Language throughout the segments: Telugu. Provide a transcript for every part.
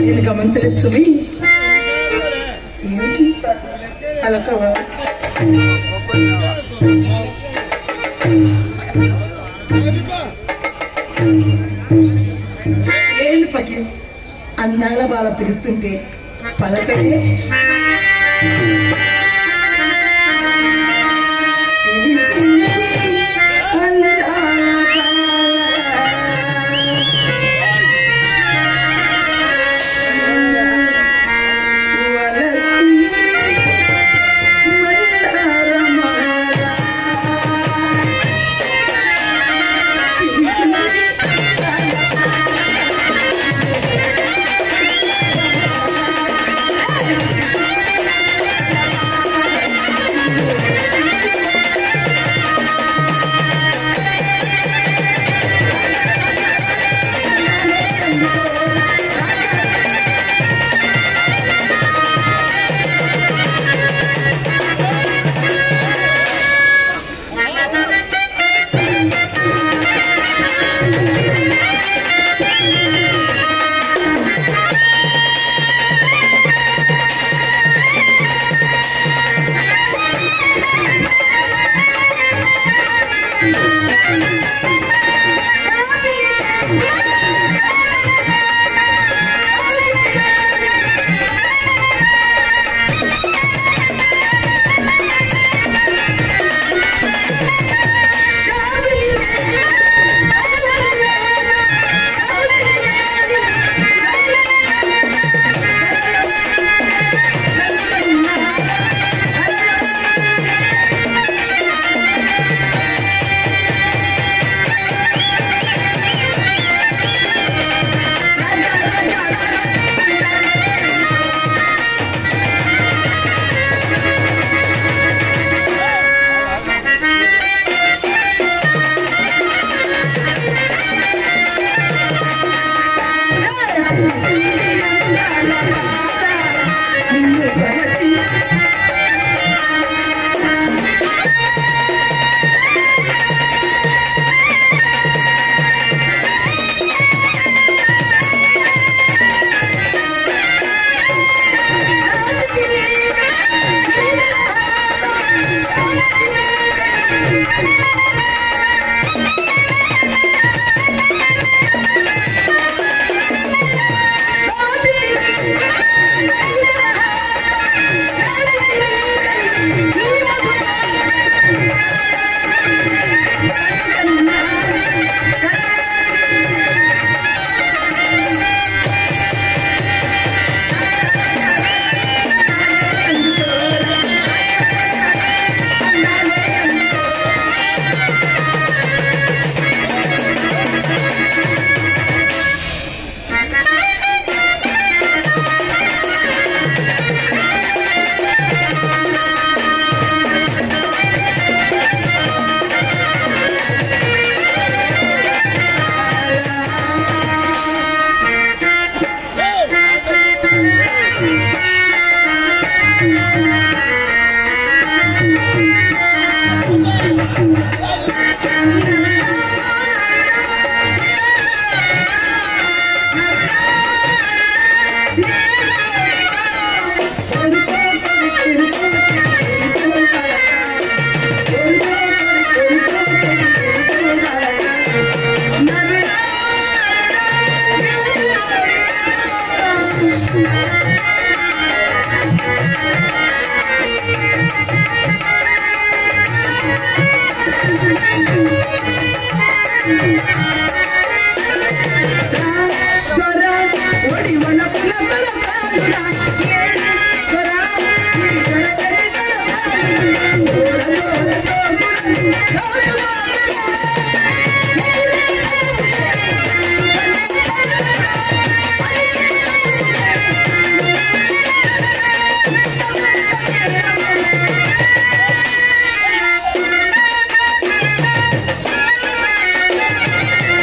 పగిలి గమనించలేదు సుమి ఏమిటి అదొక ఏంటి పగి అందాల బాల పిలుస్తుంటే పలకడే Thank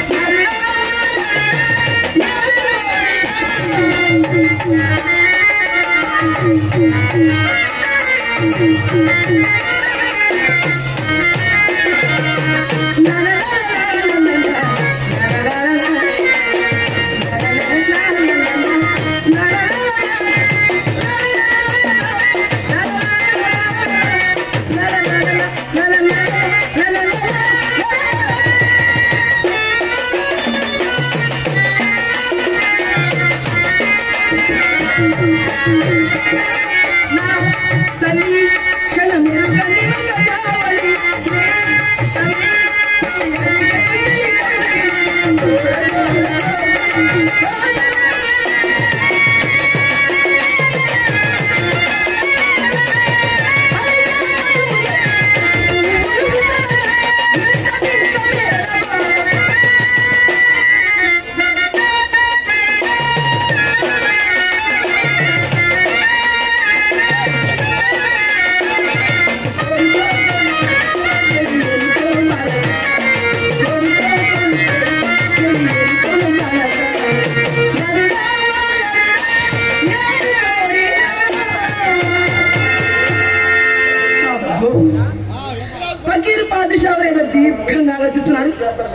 ఆలోచిస్తున్నారు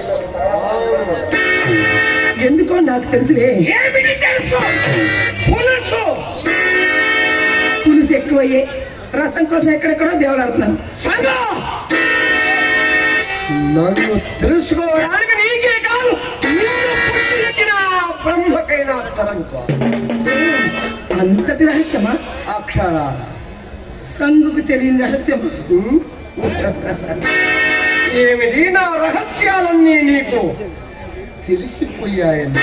ఎందుకో నాకు తెలుసులే ఏమిటి తెలుసు పులుసు పులుసు ఎక్కువయ్యే రసం కోసం ఎక్కడెక్కడో దేవులాడుతున్నాను సంగం నన్ను తెలుసుకోవడానికి నీకే కాదు నిన్ను పుట్టించిన బ్రహ్మకైనా తరం కాదు అంతటి రహస్యమా అక్షరాల సంగుకు తెలియని రహస్యమా ఏమిటి నా రహస్యాలన్నీ నీకు తెలిసిపోయాయని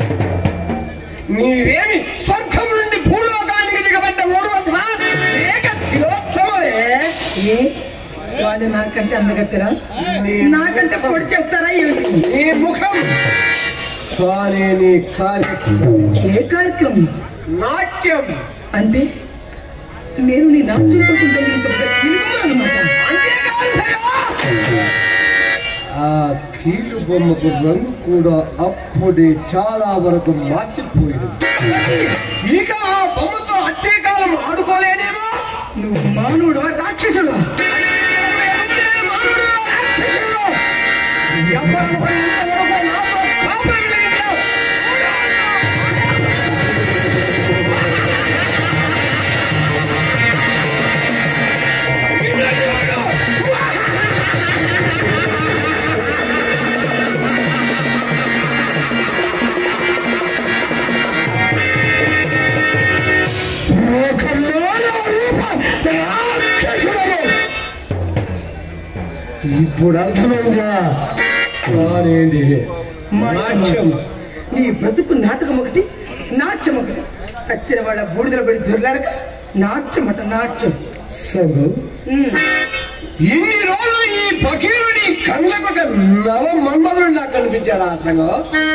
నీవేమి స్వర్గం నుండి భూలోకానికి దిగబడ్డ ఊర్వశమా లేక తిలోత్తమవే ఏ వాళ్ళు నాకంటే అందగత్తెరా నాకంటే పొడి చేస్తారా ఏమిటి నీ ముఖం కానీ నీ కార్యక్రమం ఏ కార్యక్రమం నాట్యం అంటే నేను నీ నాట్యం కోసం తగ్గించబడ్డ అనమాట అంతేకాదు సగా! ఆ కీలు బొమ్మకు రంగు కూడా అప్పుడే చాలా వరకు మార్చిపోయింది ఇక ఆ బొమ్మతో అట్టే కాలం ఆడుకోలేనేమో నువ్వు మానవుడు రాక్షసుడు మానవుడు, రాక్షసుడు! ఎవరు ఇంతవరకు నాతో కాపురం లేదు? లోకంలో నా రూపం రాక్షసుడను. ఇప్పుడు అర్థమైందా కానిది నాట్యం నీ బ్రతుకు నాటకం ఒకటి నాట్యం ఒకటి చచ్చిన వాళ్ళ బూడిదలు పడి దొరలాడక నాట్యం అట నాట్యం సగు ఉమ్. ఇన్ని రోజులు ఈ ఫకీరుని కళ్ళకు ఒక నవ మన్మధుడిలా కనిపించాడు ఆ సంగం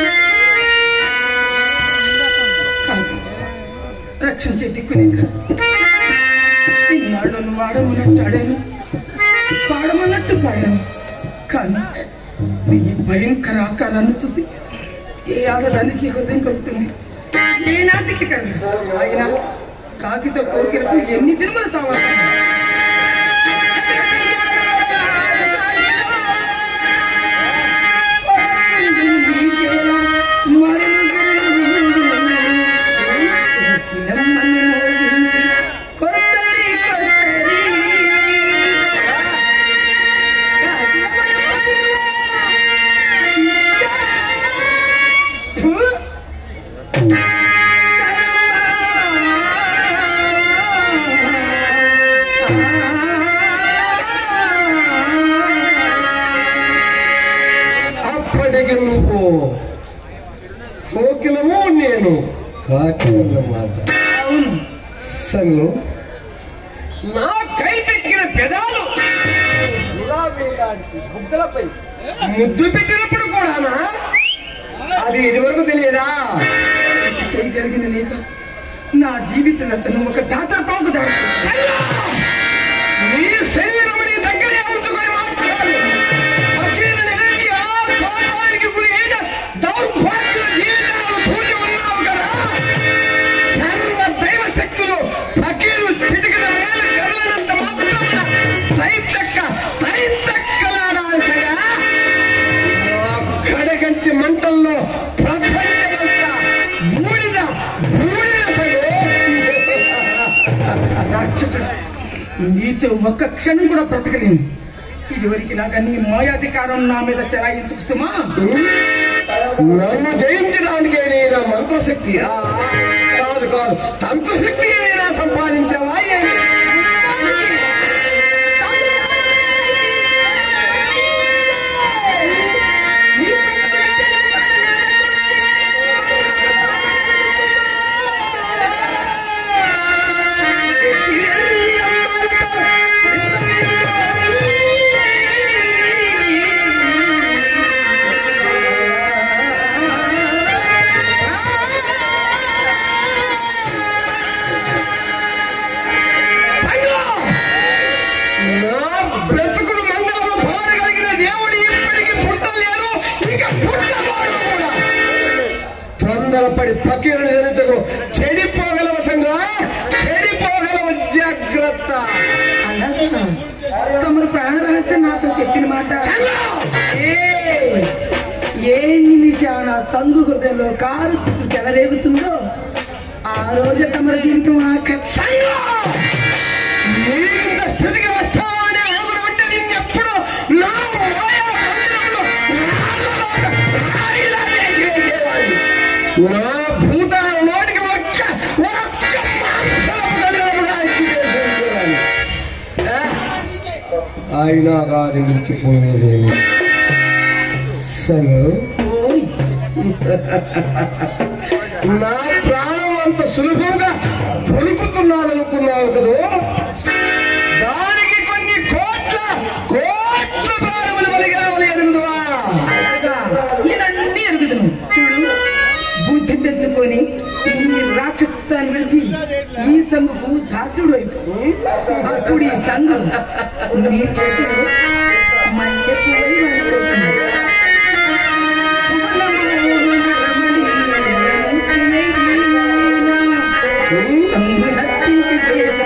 కాదు రక్షించే దిక్కులేక ఇన్నాళ్ళు నువ్వు వాడమన్నట్టు ఆడాను పాడమన్నట్టు పాడాను కానీ నీ భయంకర ఆకారాన్ని చూసి ఏ ఆడదానికి హృదయం కలుగుతుంది ఏ నాటికి కలుగుతుంది అయినా కాకితో కోకిలకు ఎన్ని దినములు సావాలి అప్పటికి నువ్వు కోకిలము నేను కాకిలన్నమాట అవును సంగు నా కైపెక్కిన పెదాలు గులాబీ లాంటి బుగ్గలపై ముద్దు పెట్టినప్పుడు కూడానా అది ఇదివరకు తెలియదా చేయగలిగిన లేక నా జీవితంలో తను ఒక దాసరపాకు దాడు నీ శరీరం నీ దగ్గరే ఉంచుకొని మాట్లాడు ఫకీరుని ఎలాంటి ఆ కోపానికి గురి అయిన దౌర్భాగ్య జీవితాలను చూసి ఉన్నావు కదా సర్వ దైవ శక్తులు ఫకీరు చిటికిన వేల గర్లనంత మాత్రమున తైతక్క తైతక్కలాడాల్సగా కడగంటి మంటల్లో ప్రపంచమంతా బూడిద బూడిద సగో రాక్షసుడు నీతో ఒక్క క్షణం కూడా బ్రతకలేను ఇదివరకు లాగా నీ మాయాధికారం నా మీద చెలాయించుకు సుమా నన్ను జయించడానికే నేను మంత్రశక్తి ఆ, కాదు కాదు తంత్రశక్తి అయినా సంపాదించావా ఏమి? సంగం! నా బ్రతుకుడు మంగళము పాడగలిగిన దేవుడు ఇప్పటికీ పుట్టలేరు ఇక పుట్టబోడు కూడా తొందరపడి పకీరు ఎదుటకు చెడిపోగలవు సంగా చెడిపోగలవు జాగ్రత్త అలాగే తమరు ప్రాణ రహస్యం నాతో చెప్పిన మాట సంగం! ఏ సంగు హృదయంలో కారు చుట్టూ చెలరేగుతుందో ఆ రోజు తమ జీవితం ఆఖరి నీకింత స్థితికి వస్తావని ఆగుడు ఉంటే నిన్నెప్పుడు నా మాయా మందిరంలో రాళ్ళలోక రాయిలా వేసి వేసేవాడిని. నా భూతాల నోటికి ఒక్క ఒక్క మాంసపు కనుగొనగా ఎత్తి వేసి ఉంచేవాడిని. ఆ, అయినా కాదు మించిపోయినది సరే ఓయ్ నా ప్రాణం అంత సులభంగా దొరుకుతున్నాదనుకున్నావు కదూ దానికి కొన్ని కోట్ల కోట్ల ప్రాణములు బలిగావలి ఎరుగుదువా అలాగా నేనన్నీ ఎరుగుదును చూడు బుద్ధి తెచ్చుకొని ఈ రాక్షసాన్ని విడిచి ఈ సంగుకు దాసుడు అయిపో అప్పుడు ఈ సంఘం నీ చేతిలో మల్లె పువ్వై మారిపోతుంది. సంగు నర్తించి చేత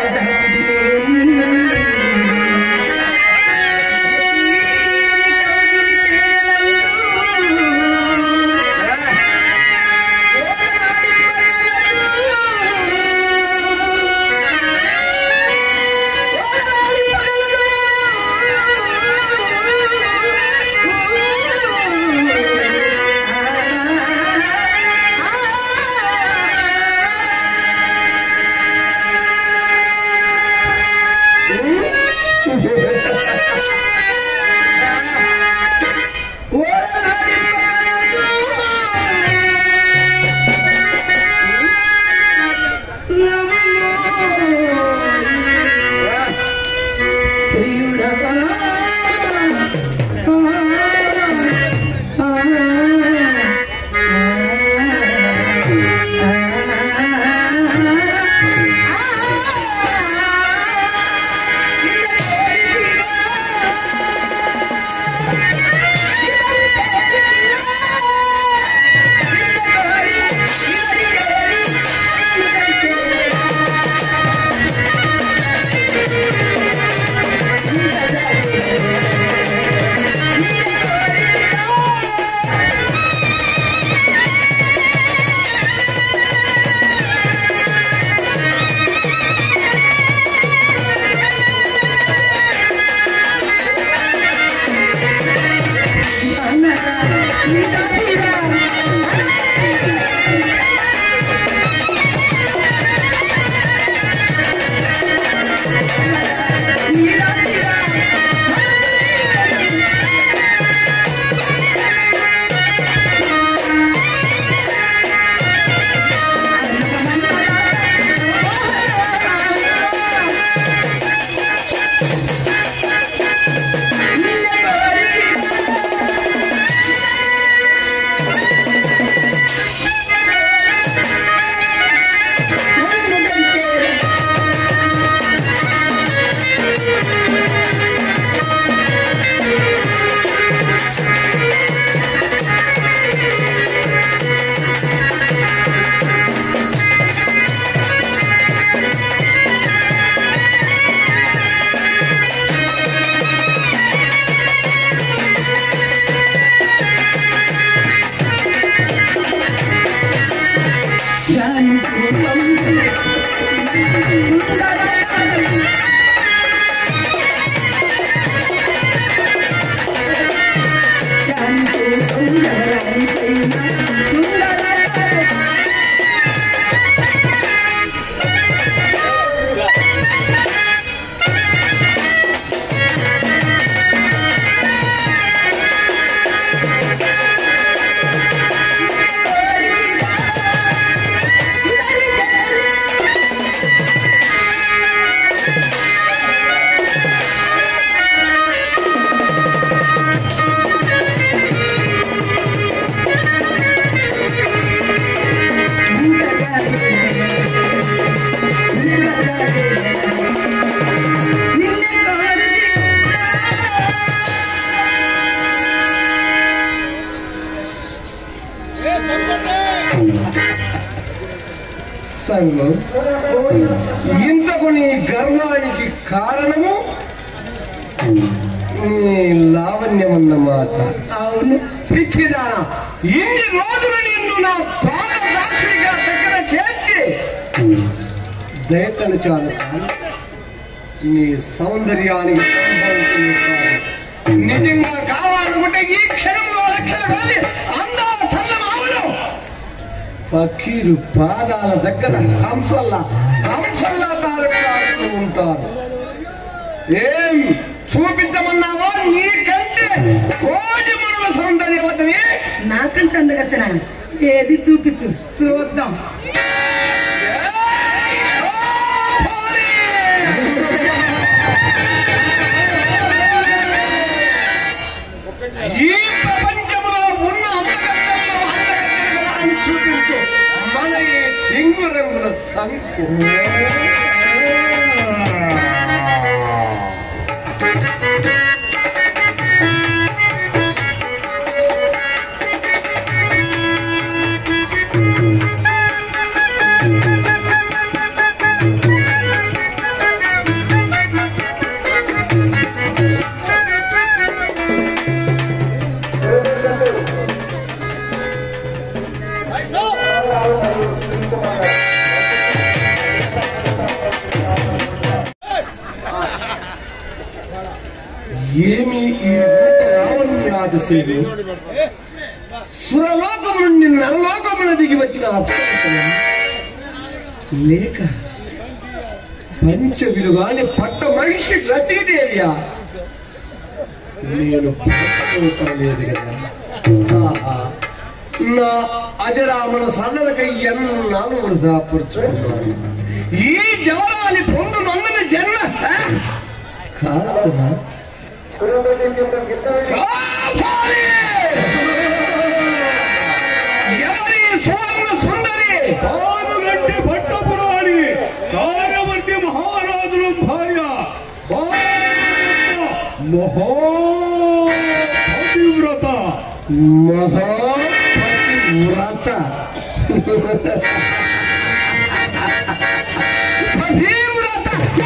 సంఘం ఇంతకు నీ గర్వానికి కారణము నీ లావణ్యమన్నమాట అవును పిచ్చిదానా ఇన్ని రోజులు నిన్ను నా పాద దాసిగా దగ్గర చేర్చి దయతను చాలు నీ సౌందర్యానికి సంబంధించిన కాదు. నిజంగా కావాలనుకుంటే ఈ క్షణంలో లక్షలు కాదు అందాల చల్లమావులు ఫకీరు పాదాల దగ్గర హంసల్లా హంసల్లా తాలూకు ఉంటారు ఏం చూపించమన్నావో నీకంటే కోటి మనుల సౌందర్యవతిని నాకంటే అందగత్తనా ఏది చూపించు చూద్దాం ఈ ప్రపంచంలో ఉన్న అందగత్తెల్లో అందగత్తెని చూపించు మన ఈ చెంగు రంగుల సంకు ఏమి ఈ రూప లావణ్యాదశీలు సురలోకము నుండి నరలోకమున దిగి వచ్చిన అప్సరసలు లేక పంచ విలుగాని పట్ట మహిషి రతీదేవియా నేను లేదు కదా ఆహా. నా అజరామన సదనకై ఎన్నాళ్ళు వృధాపరుచుకున్నాను ఈ జవరాలి పొందు నందుని జన్మ ఆ? కాల్చనా కాపాలి! ఎవరి సువర్ణ సుందరి పానుగంటి పట్టపురాణి కార్యవర్తి మహారాజుల భార్య మహోపతివ్రత మహాపతివ్రత పతివ్రత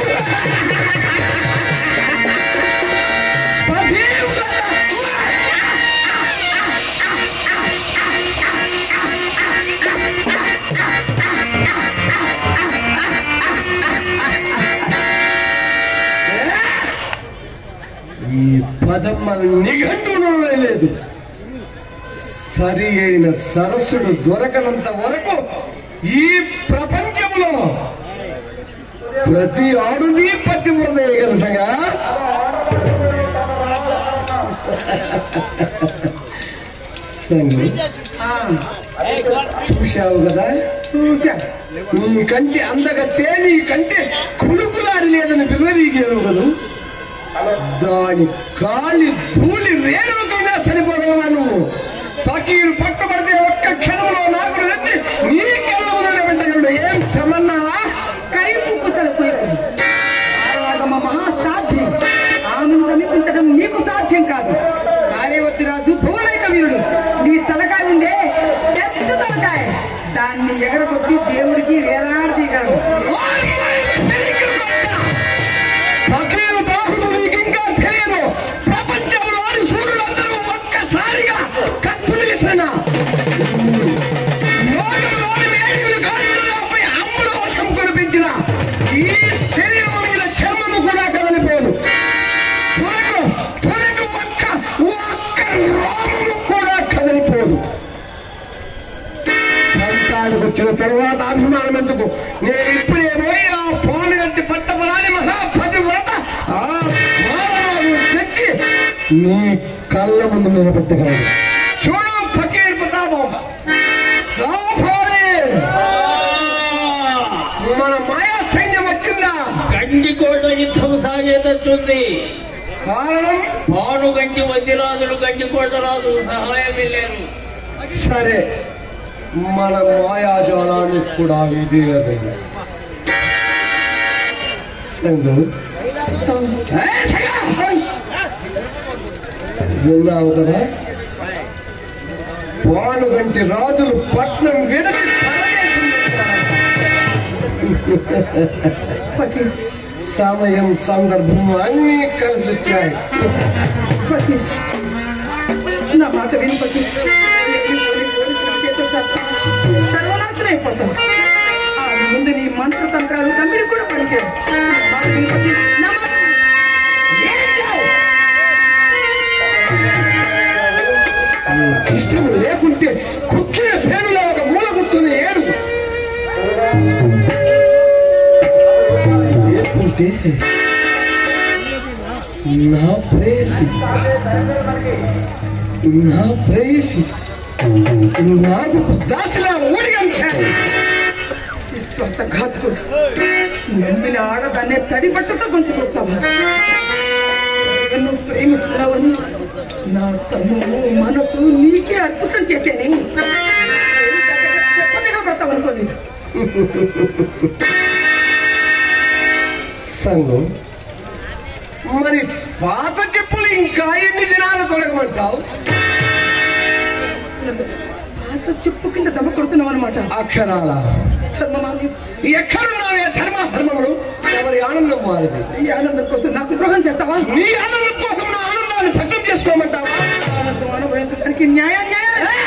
ఈ పదం మన నిఘంటులో లేదు సరి అయిన సరస్సుడు దొరకనంత వరకు ఈ ప్రపంచంలో ప్రతి ఆడుది పతివ్రత కలసగా సంగి ఆ, చూశావు కదా చూసా నీ కంటే అందగత్తే నీ కంటే కులుకులారి లేదని విర్రవీగాను కదూ దాని కాలి ధూళి రేణుకైనా సరిపోదామా నువ్వు పకీరు పట్టుబడితే ఒక్క క్షణంలో నాకు నెత్తి నీ కళ్ళములో వెంటగలడు ఏం తమన్నావా కైపు కుతల కుయకు ఆరాగమ మహాసాధ్యం ఆమెను సమీపించడం నీకు సాధ్యం కాదు కార్యవతి రాజు భువనైక వీరుడు నీ తలకాయ ఉండే పెద్ద తలకాయ దాన్ని ఎగరగొట్టి దేవుడికి వేలాడదీయగలడు పకీరు బాహుడు నీకు ఇంకా తెలియదు ప్రపంచంలోని సూర్యులందరూ ఒక్కసారిగా కత్తులు విసిరినా లోకంలోని వేడిమి గాలులపై అమ్ముల వర్షం కురిపించిన ఈ శరీరం మీద చర్మము కూడా కదలిపోదు త్వరకు త్వరకు ఒక్క ఒక్క రోమము కూడా కదలిపోదు పంతానికి వచ్చిన తరువాత అభిమానం ఎందుకు నేను ఇప్పుడే పోయి ఆ పోనగంటి పట్టబలాని మహాపతివ్రత ఆ మానవాలు తెచ్చి నీ కళ్ళ ముందు నిలబెట్టగలదు చూడు ఫకీర్ ప్రతాపం కాపాడే! మన మాయా సైన్యం వచ్చిందా గండికోట యుద్ధం సాగేటట్టుంది కారణం పాను గంటి మధ్యరాజులు గండికోట రాజు సహాయం వెళ్ళారు సరే మన మాయాజాలాన్ని కూడా ఇదే అదే సంగు ఏయ్ సగా! విన్నావు కదా పానుగంటి రాజులు పట్నం విడచి పరదేశం వెళ్తారంట. పకి సమయం సందర్భం అన్నీ కలిసి వచ్చాయి పకి నా మాట వినిపతి చేతో సర్వనాశనం అయిపోతావు ఆ ముందు నీ మంత్రతంత్రాలు తమ్మిడి కూడా పనికిరావు నా మాట వినిపతి నా మాట ఇష్టం లేకుంటే కుక్కిన పేరులో ఒక మూల గుర్తున్న ఏడు లేకుంటే నా ప్రేయసి నా ప్రేయసి నాకు దాసిలా ఊడిగంచాలి విశ్వాసఘాతకుడు నమ్మిన ఆడదాన్ని తడి బట్టతో గొంతుకొస్తావు నువ్వు ప్రేమిస్తున్నావని నా తమ్ము మనసు నీకే అద్భుతం చేసేని పడతావు అనుకోలేదు సంఘం మరి పాత చెప్పులు ఇంకా ఎన్ని దినాలు తొలగమంటావు పాత చెప్పు కింద జమ కొడుతున్నావు అనమాట అక్షరాల ధర్మమాని ఎక్కడున్నావే ధర్మ ధర్మములు ఎవరి ఆనందం వారిది ఈ ఆనందం కోసం నాకు ద్రోహం చేస్తావా నీ ఆనందం కోసం నా ఆనందాన్ని భద్రం చేసుకోమంటావా ఆనందం అనుభవించడానికి న్యాయం న్యాయం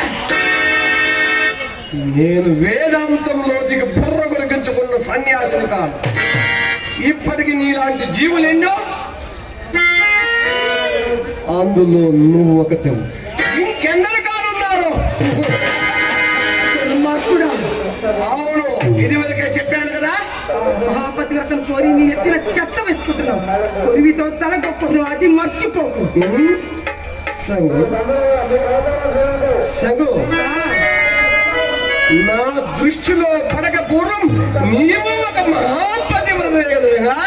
నేను వేదాంతంలోకి బుర్ర కొరిగించుకున్న సన్యాసిని కాదు ఇప్పటికి నీలాంటి జీవులు ఎన్నో అందులో నువ్వు ఒకతవు ఇంకెందరు కానున్నారు దుర్మార్గుడా అవును ఇది వరకే చెప్పాను కదా మహాపతివ్రతం కోరి నీ ఎత్తిన చెత్త వెతుకుంటున్నావు కొరివితో తలకొక్కున్నావు అది మర్చిపోకు సంగు సంగు నా దృష్టిలో పడక పూర్వం నీవు ఒక మహాపతివ్రతమే కదా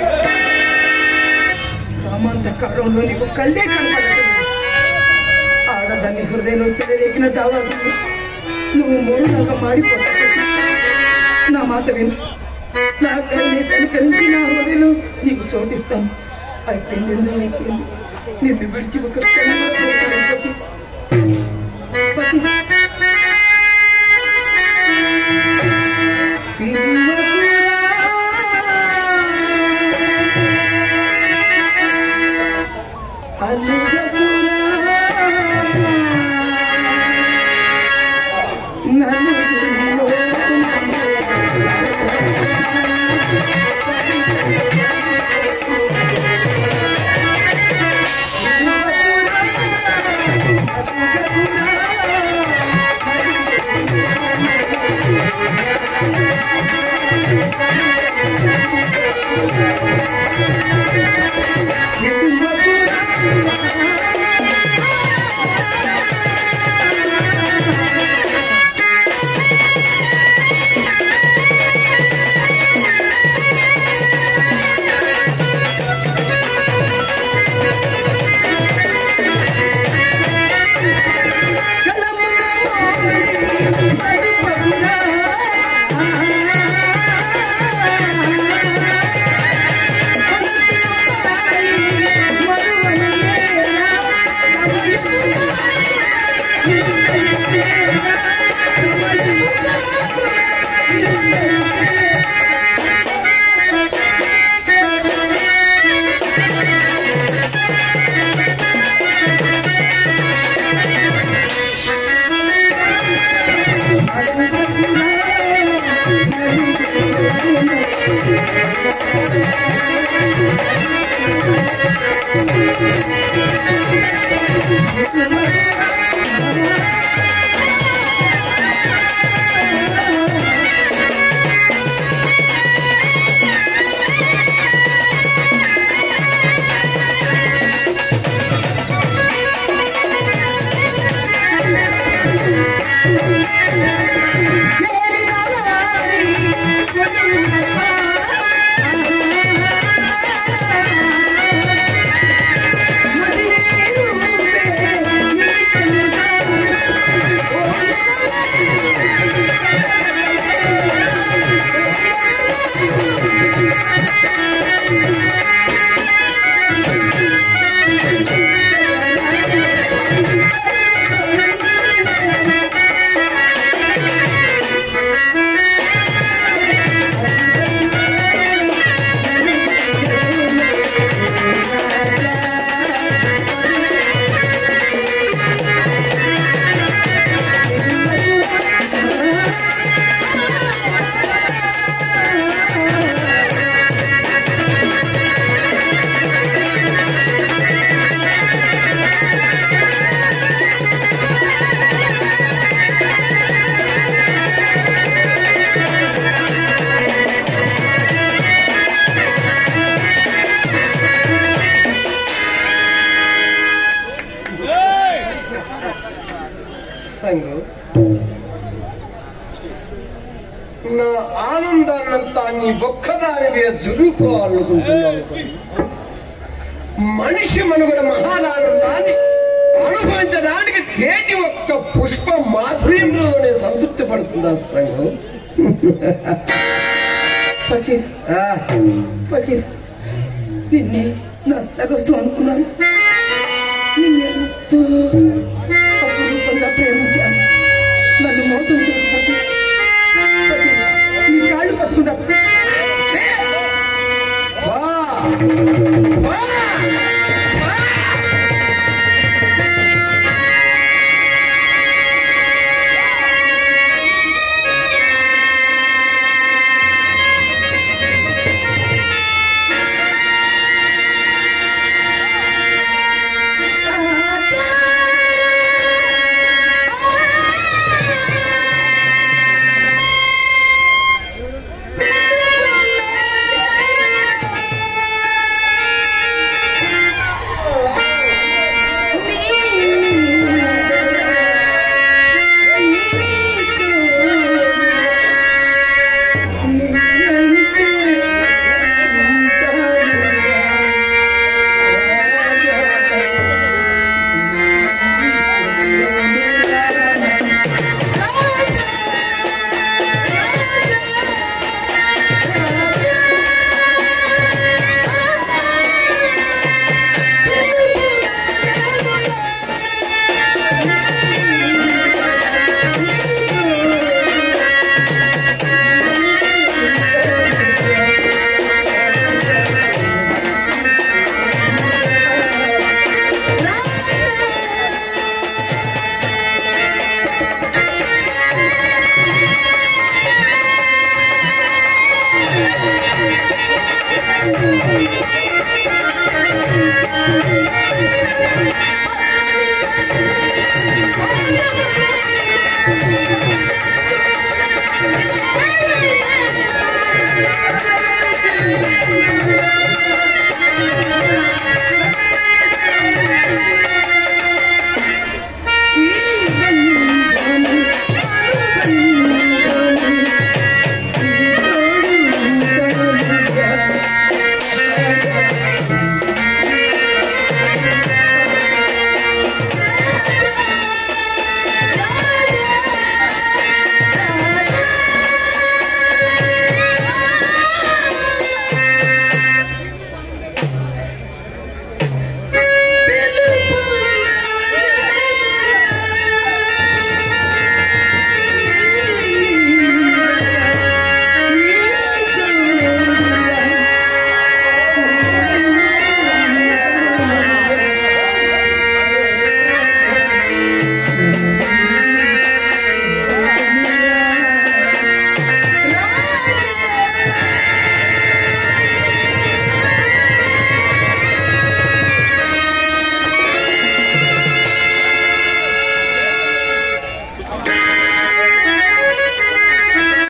రామాంతకారంలో నీకు కళ్ళే కనపడదు ఆడదాన్ని హృదయంలో చెలరేగిన డావాలి నువ్వు మూడులాగా మాడిపోతావు నా మాట విను నా కళ్ళని కనుకరించి నా హృదయంలో నీకు చోటిస్తాను అయిపోయింది ఎందుకు అయిపోయింది నిన్ను విడిచి ఒక క్షణం కూడా ఉండలేకపోతే. పతి. సంఘం నా ఆనందాన్నంతా నీ ఒక్కదాని మీద జురుకోవాలనుకుంటున్నాను మనిషి మనుగడ మహానానందాన్ని అనుభవించడానికి తేటి ఒక్క పుష్ప మాధుర్యంలోనే సంతృప్తి పడుతుందా సంఘం ఫకీర్ ఆ, ఫకీర్ నిన్నే నా సర్వస్వం అనుకున్నాను నిన్నెంతో